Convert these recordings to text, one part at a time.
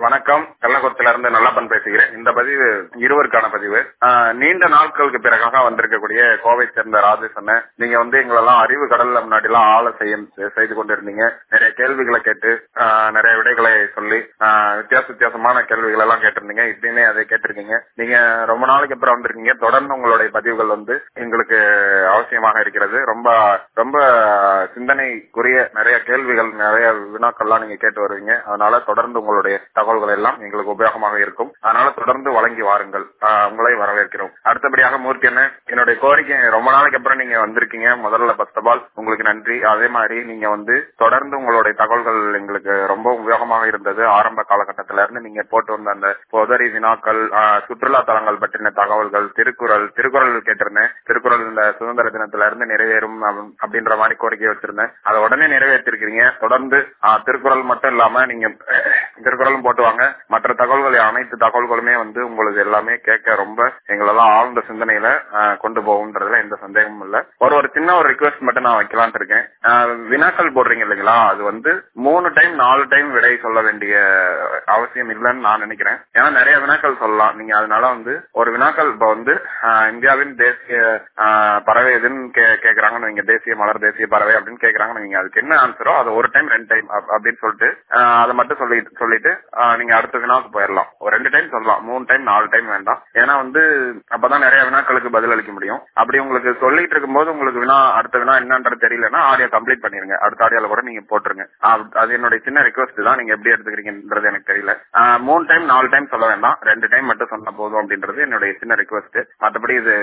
வணக்கம் கள்ளக்குளத்தில இருந்து நல்லப்பன் பேசுகிறேன் இந்த பதிவு இருவருக்கான பதிவு ஆஹ் நீண்ட நாட்களுக்கு பிறகாக வந்திருக்கக்கூடிய கோவை சேர்ந்த ராஜேஷ் அண்ணன் நீங்க வந்து எங்களெல்லாம் அறிவு கடல்ல முன்னாடி எல்லாம் ஆள செய்ய செய்து கொண்டிருந்தீங்க நிறைய கேள்விகளை கேட்டு ஆஹ் நிறைய விடைகளை சொல்லி ஆஹ் வித்தியாச வித்தியாசமான கேள்விகள் எல்லாம் கேட்டிருந்தீங்க இப்பயுமே அதை கேட்டிருக்கீங்க நீங்க ரொம்ப நாளைக்கு அப்புறம் வந்திருக்கீங்க தொடர்ந்து உங்களுடைய பதிவுகள் வந்து எங்களுக்கு அவசியமாக இருக்கிறது ரொம்ப ரொம்ப சிந்தனைக்குரிய நிறைய கேள்விகள் நிறைய வினாக்கள்லாம் நீங்க கேட்டு வருவீங்க அதனால தொடர்ந்து உங்களுடைய தகவல்கள் எல்லாம் எங்களுக்கு உபயோகமாக இருக்கும் அதனால தொடர்ந்து வழங்கி வாருங்கள் ஆஹ் உங்களை வரவேற்கிறோம் அடுத்தபடியாக மூர்த்தி என்ன என்னுடைய கோரிக்கை ரொம்ப நாளைக்கு அப்புறம் நீங்க வந்திருக்கீங்க முதல்ல ஃபர்ஸ்ட் ஆஃப் ஆல் உங்களுக்கு நன்றி அதே மாதிரி நீங்க வந்து தொடர்ந்து உங்களுடைய தகவல்கள் எங்களுக்கு ரொம்ப உபயோகமாக இருந்தது ஆரம்ப காலகட்டத்தில இருந்து நீங்க போட்டு வந்த அந்த பொதறி வினாக்கள் ஆஹ் சுற்றுலா தலங்கள் பற்றின தகவல்கள் திருக்குறள் திருக்குறள் கேட்டிருந்தேன் திருக்குறள் இந்த சுதந்திர தினத்துல இருந்து நிறைவேறும் அப்ப- அப்படின்ற மாதிரி கோரிக்கை வச்சிருந்தேன் அதை உடனே நிறைவேற்றிருக்கிறீங்க தொடர்ந்து ஆஹ், திருக்குறள் மட்டும் இல்லாம நீங்க திருக்குறளும் போட்டு வாங்க மற்ற தகவல்கள் அனைத்து தகவல்களுமே வந்து உங்களுக்கு எல்லாமே கேட்க ரொம்ப எங்களெல்லாம் ஆழ்ந்த சிந்தனையில ஆஹ், கொண்டு போகும்ன்றதுல எந்த சந்தேகமும் இல்ல ஒரு ஒரு சின்ன ஒரு ரிக்வெஸ்ட் மட்டும் நான் வைக்கலாம்னு இருக்கேன் ஆஹ், வினாக்கள் போடுறீங்க இல்லைங்களா அது வந்து மூணு டைம் நாலு டைம் விடை சொல்ல வேண்டிய அவசியம் இல்லைன்னு நான் நினைக்கிறேன் ஏன்னா நிறைய வினாக்கள் சொல்லலாம் நீங்க அதனால வந்து ஒரு வினாக்கள் இப்ப வந்து ஆஹ், இந்தியாவின் தேசிய ஆஹ், பறவை எதுன்னு கே- கேக்குறாங்கன்னு நீங்க தேசிய மலர் தேசிய பறவை அப்படின்னு கேக்குறாங்கன்னு நீங்க அதுக்கு என்ன ஆன்சரோ அது ஒரு டைம் ரெண்டு டைம் அப்படின்னு சொல்லிட்டு ஆஹ், அதை மட்டும் சொல்லி சொல்லிட்டு ஆஹ், நீங்க அடுத்த வினாவுக்கு போயிடலாம் ஒரு ரெண்டு டைம் சொல்லலாம் மூணு டைம் நாலு டைம் வேண்டாம் ஏன்னா வந்து அப்பதான் நிறைய வினாக்களுக்கு பதில் அளிக்க முடியும் அப்படி உங்களுக்கு சொல்லிட்டு இருக்கும்போது உங்களுக்கு வினா அடுத்த வினா என்னன்றது தெரியலன்னா ஆடியோ கம்ப்ளீட் பண்ணிருங்க அடுத்த ஆடியோல கூட நீங்க போட்டுருங்க ஆஹ், அது என்னுடைய சின்ன ரிக்வஸ்ட் தான் நீங்க எப்படி எடுத்துக்கிறீங்கன்றது எனக்கு தெரியல ஆஹ், மூணு டைம் நாலு டைம் சொல்ல வேண்டாம் ரெண்டு டைம் மட்டும் சொன்னா போதும் அப்படின்றது என்னுடைய சின்ன ரிக்வஸ்ட் மற்றபடி இது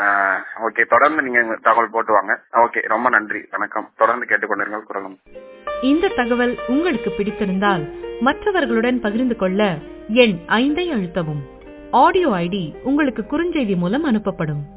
ஓகே தொடர்ந்து நீங்க தகவல் போட்டு வாங்க ஓகே ரொம்ப நன்றி வணக்கம் தொடர்ந்து கேட்டுக்கொண்டிருங்கள் குரலும் இந்த தகவல் உங்களுக்கு பிடித்திருந்தால் மற்றவர்களுடன் பகிர்ந்து கொள்ள எண் ஐந்தை அழுத்தவும் ஆடியோ ஐடி உங்களுக்கு குறுஞ்செய்தி மூலம் அனுப்பப்படும்